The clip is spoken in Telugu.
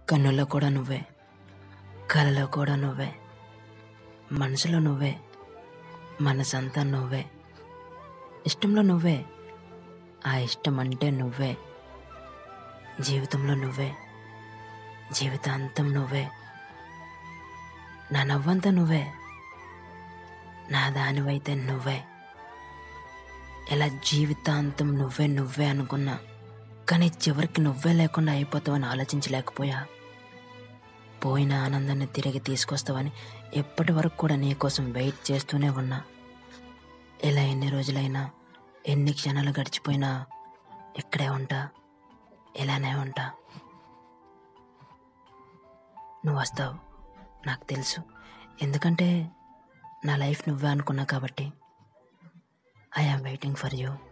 కన్నుల్లో కూడా నువ్వే కలలో కూడా నువ్వే మనసులో నువ్వే మనసంతా నువ్వే ఇష్టంలో నువ్వే ఆ ఇష్టం అంటే నువ్వే జీవితంలో నువ్వే జీవితాంతం నువ్వే నా నవ్వంతా నువ్వే నా దానివైతే నువ్వే ఇలా జీవితాంతం నువ్వే నువ్వే అనుకున్నా కానీ చివరికి నువ్వే లేకుండా అయిపోతావని ఆలోచించలేకపోయా పోయిన ఆనందాన్ని తిరిగి తీసుకొస్తావని ఎప్పటి వరకు కూడా నీ కోసం వెయిట్ చేస్తూనే ఉన్నా ఇలా ఎన్ని రోజులైనా ఎన్ని క్షణాలు గడిచిపోయినా ఇక్కడే ఉంటా ఇలానే ఉంటా నువ్వు వస్తావు నాకు తెలుసు ఎందుకంటే నా లైఫ్ నువ్వే అనుకున్నా కాబట్టి I am waiting for you